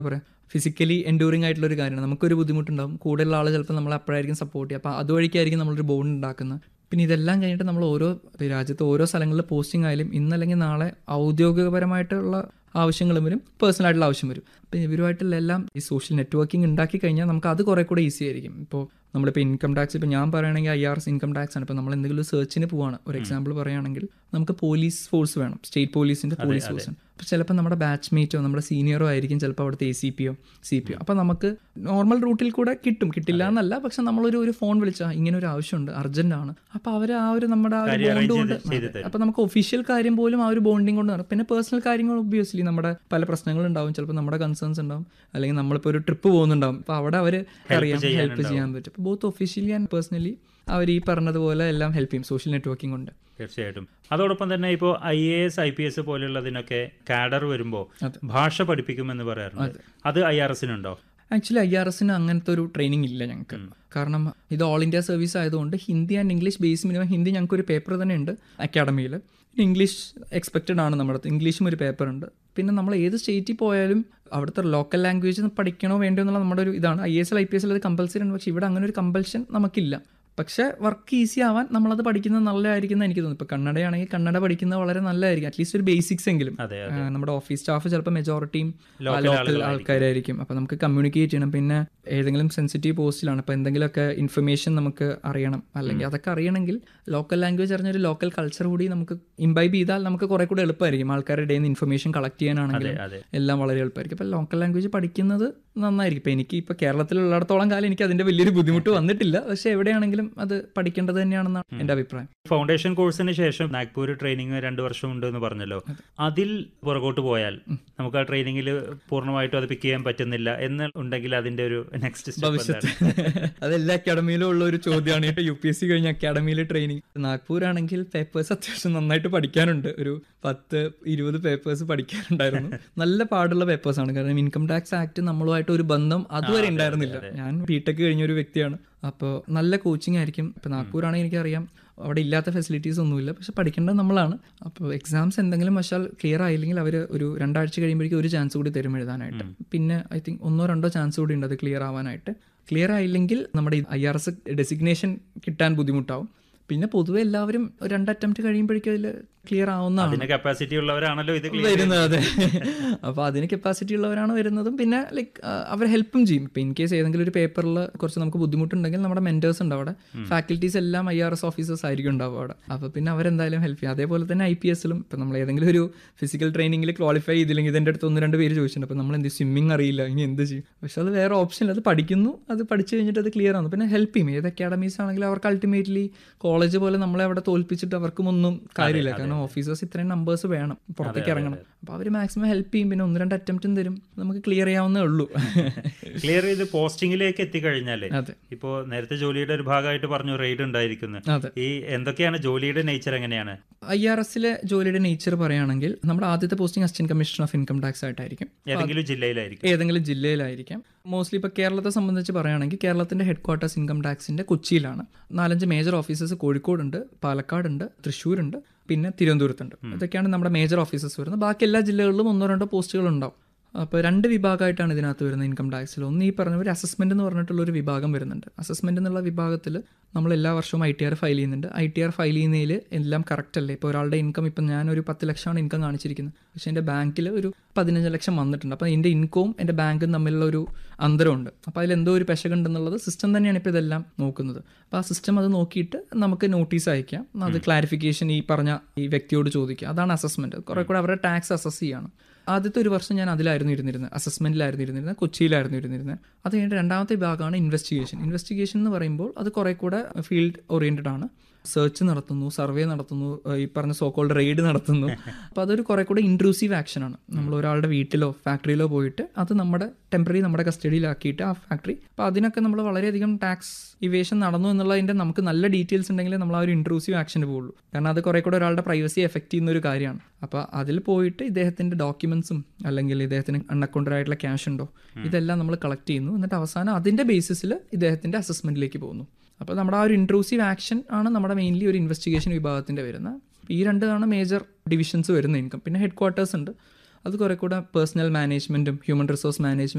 പറയാം ഫിസിക്കലി എൻഡൂറിങ് ആയിട്ടുള്ള ഒരു കാര്യമാണ് നമുക്കൊരു ബുദ്ധിമുട്ടുണ്ടാവും കൂടുതലുള്ള ആൾ ചിലപ്പോൾ നമ്മളെ അപ്പോഴായിരിക്കും സപ്പോർട്ട് ചെയ്യുക അപ്പോൾ അതുവഴിക്കായിരിക്കും നമ്മളൊരു ബോണ്ട് ഉണ്ടാക്കുന്നത് പിന്നെ ഇതെല്ലാം കഴിഞ്ഞിട്ട് നമ്മൾ ഓരോ രാജ്യത്ത് ഓരോ സ്ഥലങ്ങളിൽ പോസ്റ്റിംഗ് ആയാലും ഇന്നല്ലെങ്കിൽ നാളെ ഔദ്യോഗികപരമായിട്ടുള്ള ആവശ്യങ്ങളും വരും പേഴ്സണൽ ആയിട്ടുള്ള ആവശ്യം വരും അപ്പം ഇവരുമായിട്ടുള്ള എല്ലാം ഈ സോഷ്യൽ നെറ്റ്വർക്കിംഗ് ഉണ്ടാക്കി കഴിഞ്ഞാൽ നമുക്ക് അത് കുറേ കൂടെ ഈസി ആയിരിക്കും ഇപ്പോൾ നമ്മളിപ്പോൾ ഇൻകം ടാക്സ് ഇപ്പോൾ ഞാൻ പറയുകയാണെങ്കിൽ I R S income tax ആണ് ഇപ്പോൾ നമ്മൾ എന്തെങ്കിലും സെർച്ചിന് പോവാണ് ഒരു എക്സാമ്പിൾ പറയുകയാണെങ്കിൽ നമുക്ക് പോലീസ് ഫോഴ്സ് വേണം സ്റ്റേറ്റ് പോലീസിൻ്റെ പോലീസ് ഫോഴ്സ് ഉണ്ട് അപ്പോൾ ചിലപ്പോൾ നമ്മുടെ ബാച്ച്മേറ്റോ നമ്മുടെ സീനിയറോ ആയിരിക്കും ചിലപ്പോൾ അവിടുത്തെ എ സി പിയോ സി പിയോ അപ്പോൾ നമുക്ക് നോർമൽ റൂട്ടിൽ കൂടെ കിട്ടും കിട്ടില്ല എന്നല്ല പക്ഷെ നമ്മളൊരു ഒരു ഫോൺ വിളിച്ചാൽ ഇങ്ങനെ ഒരു ആവശ്യമുണ്ട് അർജന്റ് ആണ് അപ്പോൾ അവർ ആ ഒരു നമ്മുടെ ആ ഒരു ബോണ്ട് കൊണ്ട് അപ്പോൾ നമുക്ക് ഒഫീഷ്യൽ കാര്യം പോലും ആ ഒരു ബോണ്ടിങ് കൊണ്ട് നടക്കും പിന്നെ പേഴ്സണൽ കാര്യങ്ങൾ ഒബ്വിയസ്ലി നമ്മുടെ പല പ്രശ്നങ്ങളുണ്ടാവും ചിലപ്പോൾ നമ്മുടെ കൺസേൺസ് ഉണ്ടാവും അല്ലെങ്കിൽ നമ്മളിപ്പോൾ ഒരു ട്രിപ്പ് പോകുന്നുണ്ടാവും അപ്പോൾ അവിടെ അവർ അറിയാം ഹെൽപ്പ് ചെയ്യാൻ പറ്റും അപ്പോൾ ബോത്ത് ഒഫീഷ്യലി ആൻഡ് പേഴ്സണലി അവർ ഈ പറഞ്ഞതുപോലെ എല്ലാം ഹെൽപ്പ് ചെയ്യും സോഷ്യൽ നെറ്റ്വർക്കിംഗ് കൊണ്ട് തീർച്ചയായിട്ടും അതോടൊപ്പം തന്നെ ഇപ്പോൾ I A S I P S പോലെയുള്ളതിനൊക്കെ കാഡർ വരുമ്പോൾ ഭാഷ പഠിപ്പിക്കുമെന്ന് പറയാറുണ്ട് അത് ഐ ആർ എസിനുണ്ടോ ആക്ച്വലി ഐ ആർ എസിന് അങ്ങനത്തെ ഒരു ട്രെയിനിങ് ഇല്ല ഞങ്ങൾക്ക് കാരണം ഇത് ഓൾ ഇന്ത്യ സർവീസ് ആയതുകൊണ്ട് Hindi and English base minimum Hindi ഞങ്ങൾക്ക് ഒരു പേപ്പർ തന്നെ ഉണ്ട് അക്കാഡമിയിൽ ഇംഗ്ലീഷ് എക്സ്പെക്റ്റഡ് ആണ് നമ്മുടെ അടുത്ത് ഇംഗ്ലീഷും ഒരു പേപ്പർ ഉണ്ട് പിന്നെ നമ്മൾ ഏത് സ്റ്റേറ്റിൽ പോയാലും അവിടുത്തെ ലോക്കൽ ലാംഗ്വേജ് പഠിക്കണോ വേണ്ടോ എന്നുള്ള നമ്മുടെ ഒരു ഇതാണ് I S L I P S അത് കമ്പൽസറി ആണ് പക്ഷേ ഇവിടെ അങ്ങനെ ഒരു കമ്പൽഷൻ നമുക്കില്ല പക്ഷേ വർക്ക് ഈസി ആവാൻ നമ്മളത് പഠിക്കുന്നത് നല്ലതായിരിക്കും എനിക്ക് തോന്നുന്നു ഇപ്പോൾ കന്നഡയാണെങ്കിൽ കന്നഡ പഠിക്കുന്നത് വളരെ നല്ലതായിരിക്കും അറ്റ്ലീസ്റ്റ് ഒരു ബേസിക്സ് എങ്കിലും അതെ നമ്മുടെ ഓഫീസ് സ്റ്റാഫ് ചിലപ്പോൾ മെജോറിറ്റിയും ലോക്കൽ ആൾക്കാരായിരിക്കും അപ്പോൾ നമുക്ക് കമ്മ്യൂണിക്കേറ്റ് ചെയ്യണം പിന്നെ ഏതെങ്കിലും സെൻസിറ്റീവ് പോസ്റ്റിലാണ് അപ്പോൾ എന്തെങ്കിലുമൊക്കെ ഇൻഫർമേഷൻ നമുക്ക് അറിയണം അല്ലെങ്കിൽ അതൊക്കെ അറിയണമെങ്കിൽ ലോക്കൽ ലാംഗ്വേജ് അറിഞ്ഞൊരു ലോക്കൽ കൾച്ചർ കൂടി നമുക്ക് ഇംബൈബ് ചെയ്താൽ നമുക്ക് കുറെ കൂടെ എളുപ്പമായിരിക്കും ആൾക്കാരുടെ ഇടയിൽ നിന്ന് ഇൻഫർമേഷൻ കളക്ട് ചെയ്യാനാണെങ്കിലും അതെ എല്ലാം വളരെ എളുപ്പമായിരിക്കും അപ്പോൾ ലോക്കൽ ലാംഗ്വേജ് പഠിക്കുന്നത് നന്നായിരിക്കും ഇപ്പോൾ എനിക്ക് ഇപ്പോൾ കേരളത്തിലുള്ളിടത്തോളം കാലം എനിക്ക് അതിൻ്റെ വലിയൊരു ബുദ്ധിമുട്ട് വന്നിട്ടില്ല പക്ഷേ എവിടെയാണെങ്കിലും അത് പഠിക്കേണ്ടത് തന്നെയാണെന്നാണ് എൻ്റെ അഭിപ്രായം ഫൗണ്ടേഷൻ കോഴ്സിന് ശേഷം നാഗ്പൂർ ട്രെയിനിങ് രണ്ട് വർഷം ഉണ്ട് എന്ന് പറഞ്ഞല്ലോ അതിൽ പുറകോട്ട് പോയാൽ നമുക്ക് ആ ട്രെയിനിങ്ങിൽ പൂർണ്ണമായിട്ടും അത് പിക്ക് ചെയ്യാൻ പറ്റുന്നില്ല എന്ന് ഉണ്ടെങ്കിൽ അതിന്റെ ഒരു നെക്സ്റ്റ് ഭവിഷ്യത്ത് അതെല്ലാ അക്കാഡമിയിലും ഉള്ള ഒരു ചോദ്യമാണ് ഇപ്പൊ യു പി എസ് സി കഴിഞ്ഞ അക്കാഡമിയിൽ ട്രെയിനിങ് നാഗ്പൂർ ആണെങ്കിൽ പേപ്പേഴ്സ് അത്യാവശ്യം നന്നായിട്ട് പഠിക്കാനുണ്ട് ഒരു പത്ത് ഇരുപത് പേപ്പേഴ്സ് പഠിക്കാനുണ്ടായിരുന്നു നല്ല പാടുള്ള പേപ്പേഴ്സ് ആണ് കാരണം ഇൻകം ടാക്സ് ആക്ട് നമ്മളുമായിട്ട് ഒരു ബന്ധം അതുവരെ ഉണ്ടായിരുന്നില്ല ഞാൻ ബിടെക് കഴിഞ്ഞ ഒരു വ്യക്തിയാണ് അപ്പോൾ നല്ല കോച്ചിങ് ആയിരിക്കും ഇപ്പൊ നാഗ്പൂർ ആണെങ്കിൽ എനിക്കറിയാം അവിടെ ഇല്ലാത്ത ഫെസിലിറ്റീസ് ഒന്നുമില്ല പക്ഷെ പഠിക്കേണ്ടത് നമ്മളാണ് അപ്പോൾ എക്സാംസ് എന്തെങ്കിലും വശാൽ ക്ലിയർ ആയില്ലെങ്കിൽ അവർ ഒരു രണ്ടാഴ്ച കഴിയുമ്പോഴേക്കും ഒരു ചാൻസ് കൂടി തരും എഴുതാനായിട്ട് പിന്നെ ഐ തിങ്ക് ഒന്നോ രണ്ടോ ചാൻസ് കൂടി ഉണ്ട് അത് ക്ലിയർ ആവാനായിട്ട് ക്ലിയർ ആയില്ലെങ്കിൽ നമ്മുടെ ഐ ആർ എസ് ഡെസിഗ്നേഷൻ കിട്ടാൻ ബുദ്ധിമുട്ടാവും പിന്നെ പൊതുവെ എല്ലാവരും ഒരു രണ്ട് അറ്റംപ്റ്റ് കഴിയുമ്പോഴേക്കും അതിൽ ക്ലിയർ ആവുന്നതാണ് അതിന് കപ്പാസിറ്റി ഉള്ളവരാണല്ലോ ഇത് വരുന്നത് അതെ അപ്പോൾ അതിന് കപ്പാസിറ്റി ഉള്ളവരാണ് വരുന്നതും പിന്നെ ലൈക്ക് അവർ ഹെൽപ്പും ചെയ്യും ഇപ്പം ഇൻ കേസ് ഏതെങ്കിലും ഒരു പേപ്പറിൽ കുറച്ച് നമുക്ക് ബുദ്ധിമുട്ടുണ്ടെങ്കിൽ നമ്മുടെ മെന്റേഴ്സ് ഉണ്ട് അവിടെ ഫാക്കൽറ്റീസ് എല്ലാം ഐ ആർ എസ് ഓഫീസേഴ്സ് ആയിരിക്കും ഉണ്ടാവും അവിടെ അപ്പോൾ പിന്നെ അവരെന്തായാലും ഹെൽപ്പ് ചെയ്യും അതേപോലെ തന്നെ ഐ പി എസിലും ഇപ്പം നമ്മൾ ഏതെങ്കിലും ഒരു ഫിസിക്കൽ ട്രെയിനിങ്ങിൽ ക്വാളിഫൈ ചെയ്തില്ലെങ്കിൽ ഇതിൻ്റെ അടുത്ത് ഒന്ന് രണ്ട് പേര് ചോദിച്ചിട്ടുണ്ട് അപ്പോൾ നമ്മൾ എന്ത് സ്വിമ്മിങ് അറിയില്ല ഇനി എന്ത് ചെയ്യും പക്ഷെ അത് വേറെ ഓപ്ഷൻ അത് പഠിക്കുന്നു അത് പഠിച്ചു കഴിഞ്ഞിട്ട് അത് ക്ലിയർ ആണ് പിന്നെ ഹെൽപ്പ് ചെയ്യും ഏത് അക്കാഡമീസ് ആണെങ്കിലും അവർക്ക് അൾട്ടിമേറ്റ്ലി കോളേജ് പോലെ നമ്മളെ അവിടെ തോൽപ്പിച്ചിട്ട് അവർക്കും ഒന്നും കാര്യമില്ല കാരണം ഓഫീസേഴ്സ് ഇത്രയും നമ്പേഴ്സ് വേണം പുറത്തേക്ക് ഇറങ്ങണം അപ്പോൾ അവർ മാക്സിമം ഹെൽപ്പ് ചെയ്യും പിന്നെ ഒന്ന് രണ്ട് അറ്റംപ്റ്റും തരും നമുക്ക് ക്ലിയർ ചെയ്യാവുന്നേ ഉള്ളൂ ക്ലിയർ ചെയ്ത് പോസ്റ്റിംഗിലേക്ക് എത്തിക്കഴിഞ്ഞാല് അതെ ഇപ്പോ നേരത്തെ ജോലിയുടെ ഒരു ഭാഗമായിട്ട് പറഞ്ഞു റെയ്ഡ് ഉണ്ടായിരിക്കുന്നു അതെ ഈ എന്തൊക്കെയാണ് ജോലിയുടെ നേച്ചർ എങ്ങനെയാണ് ഐ ആർ എസിലെ ജോലിയുടെ നേച്ചർ പറയുകയാണെങ്കിൽ നമ്മുടെ ആദ്യത്തെ posting assistant commissioner of income tax ആയിട്ടായിരിക്കും ഏതെങ്കിലും ജില്ലയിലായിരിക്കും ഏതെങ്കിലും ജില്ലയിലായിരിക്കാം മോസ്റ്റ്ലി ഇപ്പോൾ കേരളത്തെ സംബന്ധിച്ച് പറയുകയാണെങ്കിൽ കേരളത്തിന്റെ ഹെഡ് ക്വാർട്ടേഴ്സ് ഇൻകം ടാക്സിന്റെ കൊച്ചിയിലാണ് നാലഞ്ച് മേജർ ഓഫീസേഴ്സ് കോഴിക്കോടുണ്ട് പാലക്കാടുണ്ട് തൃശ്ശൂരുണ്ട് പിന്നെ തിരുവനന്തപുരത്തുണ്ട് ഇതൊക്കെയാണ് നമ്മുടെ മേജർ ഓഫീസേഴ്സ് വരുന്നത് ബാക്കി എല്ലാ ജില്ലകളിലും ഒന്നോ രണ്ടോ പോസ്റ്റുകൾ ഉണ്ടാവും അപ്പോൾ രണ്ട് വിഭാഗമായിട്ടാണ് ഇതിനകത്ത് വരുന്നത് ഇൻകം ടാക്സിൽ ഒന്ന് ഈ പറഞ്ഞ ഒരു അസസ്മെന്റ് എന്ന് പറഞ്ഞിട്ടുള്ള ഒരു വിഭാഗം വരുന്നുണ്ട് അസസ്മെന്റ് എന്നുള്ള വിഭാഗത്തിൽ നമ്മൾ എല്ലാ വർഷവും ഐ ടി ആർ ഫയൽ ചെയ്യുന്നുണ്ട് ഐ ടി ആർ ഫയൽ ചെയ്യുന്നതിൽ എല്ലാം കറക്റ്റ് അല്ലേ ഇപ്പോൾ ഒരാളുടെ ഇൻകം ഇപ്പം ഞാനൊരു പത്ത് ലക്ഷമാണ് ഇൻകം കാണിച്ചിരിക്കുന്നത് പക്ഷേ എൻ്റെ ബാങ്കിൽ ഒരു പതിനഞ്ച് ലക്ഷം വന്നിട്ടുണ്ട് അപ്പോൾ എൻ്റെ ഇൻകവും എൻ്റെ ബാങ്കും തമ്മിലുള്ള ഒരു അന്തരമുണ്ട് അപ്പോൾ അതിൽ എന്തോ ഒരു പെശകുണ്ടെന്നുള്ളത് സിസ്റ്റം തന്നെയാണ് ഇപ്പോൾ ഇതെല്ലാം നോക്കുന്നത് അപ്പോൾ ആ സിസ്റ്റം അത് നോക്കിയിട്ട് നമുക്ക് നോട്ടീസ് അയക്കാം അത് ക്ലാരിഫിക്കേഷൻ ഈ പറഞ്ഞ ഈ വ്യക്തിയോട് ചോദിക്കുക അതാണ് അസസ്മെന്റ് കുറെ കൂടെ അവരുടെ ടാക്സ് അസസ് ചെയ്യാണ് ആദ്യത്തെ ഒരു വർഷം ഞാൻ അതിലായിരുന്നു ഇരുന്നിരുന്നത് അസസ്മെന്റിലായിരുന്നു ഇരുന്നിരുന്നത് കൊച്ചിയിലായിരുന്നു ഇരുന്നിരുന്നത് അത് കഴിഞ്ഞിട്ട് രണ്ടാമത്തെ ഭാഗമാണ് ഇൻവെസ്റ്റിഗേഷൻ ഇൻവെസ്റ്റിഗേഷൻ എന്ന് പറയുമ്പോൾ അത് കുറെ കൂടെ ഫീൽഡ് ഓറിയന്റഡ് ആണ് സെർച്ച് നടത്തുന്നു സർവേ നടത്തുന്നു ഈ പറഞ്ഞ സോക്കോൾഡ് റെയ്ഡ് നടത്തുന്നു അപ്പോൾ അതൊരു കുറെ കൂടെ ഇൻട്രൂസീവ് ആക്ഷൻ ആണ് നമ്മൾ ഒരാളുടെ വീട്ടിലോ ഫാക്ടറിയിലോ പോയിട്ട് അത് നമ്മുടെ ടെമ്പററി നമ്മുടെ കസ്റ്റഡിയിലാക്കിയിട്ട് ആ ഫാക്ടറി അപ്പോൾ അതിനൊക്കെ നമ്മൾ വളരെയധികം ടാക്സ് ഇവേഷൻ നടന്നു എന്നുള്ളതിൻ്റെ നമുക്ക് നല്ല ഡീറ്റെയിൽസ് ഉണ്ടെങ്കിൽ നമ്മൾ ആ ഒരു ഇൻട്രൂസീവ് ആക്ഷന് പോകുള്ളൂ കാരണം അത് കുറെ കൂടെ ഒരാളുടെ പ്രൈവസി എഫക്ട് ചെയ്യുന്ന ഒരു കാര്യമാണ് അപ്പോൾ അതിൽ പോയിട്ട് ഇദ്ദേഹത്തിൻ്റെ ഡോക്യുമെന്റ്സും അല്ലെങ്കിൽ ഇദ്ദേഹത്തിന് അൺഅക്കൗണ്ടഡ് ആയിട്ടുള്ള ക്യാഷ് ഉണ്ടോ ഇതെല്ലാം നമ്മൾ കളക്ട് ചെയ്യുന്നു എന്നിട്ട് അവസാനം അതിൻ്റെ ബേസിസിൽ ഇദ്ദേഹത്തിൻ്റെ അസസ്മെന്റിലേക്ക് പോകുന്നു അപ്പോൾ നമ്മുടെ ആ ഒരു ഇൻട്രൂസീവ് ആക്ഷൻ ആണ് നമ്മുടെ മെയിൻലി ഒരു ഇൻവെസ്റ്റിഗേഷൻ വിഭാഗത്തിൻ്റെ വരുന്നത് ഈ രണ്ടാണ് മേജർ ഡിവിഷൻസ് വരുന്ന ഇൻകം പിന്നെ ഹെഡ് ക്വാർട്ടേഴ്സ് ഉണ്ട് അത് കുറെ കൂടെ പേഴ്സണൽ മാനേജ്മെന്റും ഹ്യൂമൻ റിസോഴ്സ് മാനേജ്മെന്റ്